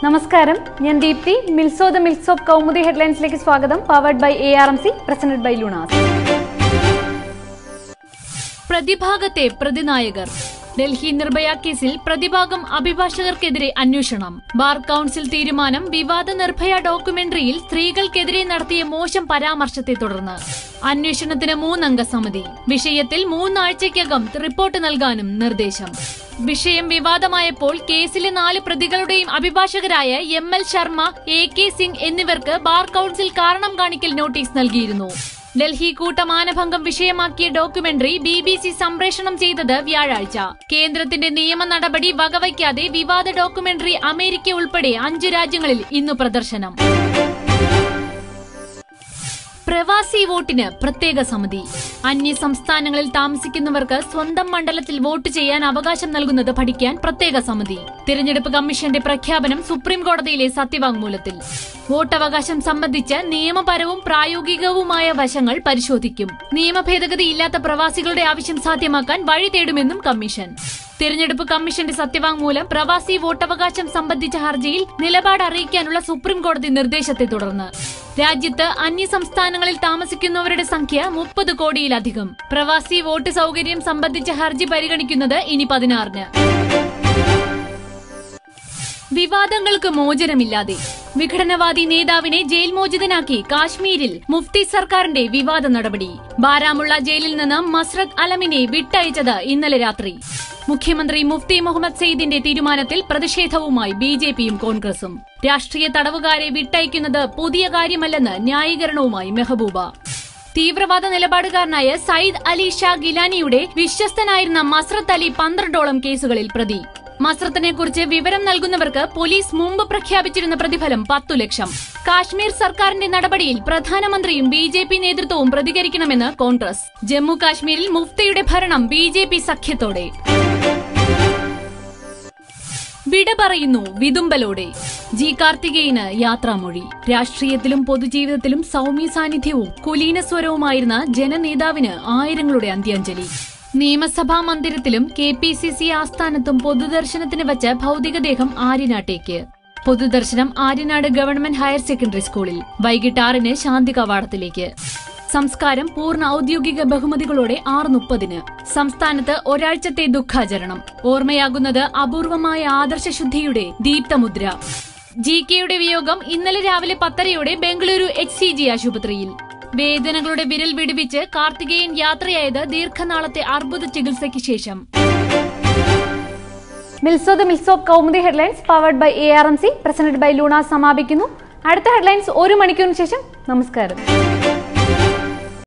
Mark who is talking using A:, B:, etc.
A: നമസ്കാരം ഞാൻ ദീപ്തി മിൽസോ ദ മിൽക്സ് ഓഫ് കൗമുദി ഹെഡ്ലൈൻസിലേക്ക് സ്വാഗതം powered by A R M C presented by ലുണാസ്
B: പ്രതിഭാഗത്തെ പ്രതിനായകർ ഡൽഹി നിർഭയ കേസിൽ പ്രതിഭാഗം അഭിഭാഷകർക്കെതിരെ അന്വേഷണം ബാർ കൌൺസിൽ തീരുമാനം വിവാദ നിർഭയ ഡോക്യുമെന്ററിയിൽ സ്ത്രീകൾക്കെതിരെ നടത്തിയ മോശം പരാമർശത്തെ തുടർന്ന് അന്വേഷണത്തിന് മൂന്നംഗ സമിതി വിഷയത്തിൽ മൂന്നാഴ്ചയ്ക്കകം റിപ്പോർട്ട് നൽകാനും നിർദ്ദേശം വിഷയം വിവാദമായപ്പോൾ കേസിലെ നാല് പ്രതികളുടെയും അഭിഭാഷകരായ M L Sharma A K Singh എന്നിവർക്ക് ബാർ കൌൺസിൽ കാരണം കാണിക്കൽ നോട്ടീസ് നൽകിയിരുന്നു ഡൽഹി കൂട്ടമാനഭംഗം വിഷയമാക്കിയ ഡോക്യുമെന്ററി ബി ബി സി സംപ്രേഷണം ചെയ്തത് വ്യാഴാഴ്ച കേന്ദ്രത്തിന്റെ നിയമ നടപടി വകവയ്ക്കാതെ വിവാദ ഡോക്യുമെന്ററി അമേരിക്ക ഉൾപ്പെടെ അഞ്ചു രാജ്യങ്ങളിൽ ഇന്നു പ്രദർശനം പ്രവാസി വോട്ടിന് പ്രത്യേക സമിതി അന്യ സംസ്ഥാനങ്ങളിൽ താമസിക്കുന്നവർക്ക് സ്വന്തം മണ്ഡലത്തിൽ വോട്ട് ചെയ്യാൻ അവകാശം നൽകുന്നത് പഠിക്കാൻ പ്രത്യേക സമിതി തിരഞ്ഞെടുപ്പ് കമ്മീഷന്റെ പ്രഖ്യാപനം സുപ്രീം കോടതിയിലെ സത്യവാങ്മൂലത്തിൽ വോട്ടവകാശം സംബന്ധിച്ച് നിയമപരവും പ്രായോഗികവുമായ വശങ്ങൾ പരിശോധിക്കും നിയമ ഭേദഗതി ഇല്ലാത്ത പ്രവാസികളുടെ ആവശ്യം സാധ്യമാക്കാൻ വഴി തേടുമെന്നും കമ്മീഷൻ തിരഞ്ഞെടുപ്പ് കമ്മീഷന്റെ സത്യവാങ്മൂലം പ്രവാസി വോട്ടവകാശം സംബന്ധിച്ച ഹർജിയിൽ നിലപാട് അറിയിക്കാനുള്ള സുപ്രീം കോടതി നിർദ്ദേശത്തെ തുടർന്ന് രാജ്യത്ത് അന്യ സംസ്ഥാനങ്ങളിൽ താമസിക്കുന്നവരുടെ സംഖ്യ മുപ്പത് കോടിയിലധികം പ്രവാസി വോട്ട് സൗകര്യം സംബന്ധിച്ച ഹർജി പരിഗണിക്കുന്നത് ഇനി പതിനാറിന് വിവാദങ്ങൾക്ക് മോചനമില്ലാതെ വിഘടനവാദി നേതാവിനെ ജയിൽ മോചിതനാക്കി കാശ്മീരിൽ മുഫ്തി സർക്കാരിന്റെ വിവാദ നടപടി ബാരാമുള്ള ജയിലിൽ നിന്ന് മസ്രത് അലമിനെ വിട്ടയച്ചത് ഇന്നലെ രാത്രി മുഖ്യമന്ത്രി മുഫ്തി മുഹമ്മദ് സെയ്ദിന്റെ തീരുമാനത്തിൽ പ്രതിഷേധവുമായി ബി ജെ പിയും കോൺഗ്രസും രാഷ്ട്രീയ തടവുകാരെ വിട്ടയക്കുന്നത് പുതിയ കാര്യമല്ലെന്ന് ന്യായീകരണവുമായി മെഹബൂബ തീവ്രവാദ നിലപാടുകാരനായ സയ്യിദ് അലി ഷാ ഗിലാനിയുടെ വിശ്വസ്തനായിരുന്ന മസ്രത്ത് അലി പന്ത്രണ്ടോളം കേസുകളിൽ പ്രതി മസ്രത്തിനെ കുറിച്ച് വിവരം നൽകുന്നവർക്ക് പോലീസ് മുമ്പ് പ്രഖ്യാപിച്ചിരുന്ന പ്രതിഫലം പത്തു ലക്ഷം കാശ്മീർ സർക്കാരിന്റെ നടപടിയിൽ പ്രധാനമന്ത്രിയും ബി ജെ പി നേതൃത്വവും പ്രതികരിക്കണമെന്ന് കോൺഗ്രസ് ജമ്മു കാശ്മീരിൽ മുഫ്തിയുടെ ഭരണം ബി ജെ പി സഖ്യത്തോടെ വിട പറയുന്നു വിതുമ്പലോടെ ജി കാർത്തികേയന് യാത്രാമൊഴി രാഷ്ട്രീയത്തിലും പൊതുജീവിതത്തിലും സൗമ്യ സാന്നിധ്യവും കുലീന സ്വരവുമായിരുന്ന ജനനേതാവിന് ആയിരങ്ങളുടെ അന്ത്യാഞ്ജലി നിയമസഭാ മന്ദിരത്തിലും കെ പി സി സി ആസ്ഥാനത്തും പൊതുദർശനത്തിന് വച്ച ഭൗതികദേഹം ആര്യനാട്ടേക്ക് പൊതുദർശനം ആര്യനാട് ഗവൺമെന്റ് ഹയർ സെക്കൻഡറി സ്കൂളിൽ വൈകിട്ട് ആറിന് ശാന്തി കവാടത്തിലേക്ക് സംസ്കാരം പൂർണ്ണ ഔദ്യോഗിക ബഹുമതികളോടെ ആറ് മുപ്പതിന് സംസ്ഥാനത്ത് ഒരാഴ്ചത്തെ ദുഃഖാചരണം ഓർമ്മയാകുന്നത് അപൂർവമായ ആദർശശുദ്ധിയുടെ ദീപ്തമുദ്ര ജി കെയുടെ വിയോഗം ഇന്നലെ രാവിലെ പത്തരയോടെ ബംഗളൂരു എച്ച് സി ജി ആശുപത്രിയിൽ വേദനകളുടെ വിരൽ വിടുവിച്ച് കാർത്തികേയൻ യാത്രയായത് ദീർഘനാളത്തെ അർബുദ ചികിത്സയ്ക്ക് ശേഷം
A: മിൽസോ ദ മിൽക്സ് of Kaumudi headlines powered by A R M C presented by ലുണാസ് സമാപിക്കുന്നു അടുത്ത ഹെഡ്ലൈൻസ് ഒരു മണിക്കൂറിന് ശേഷം നമസ്കാരം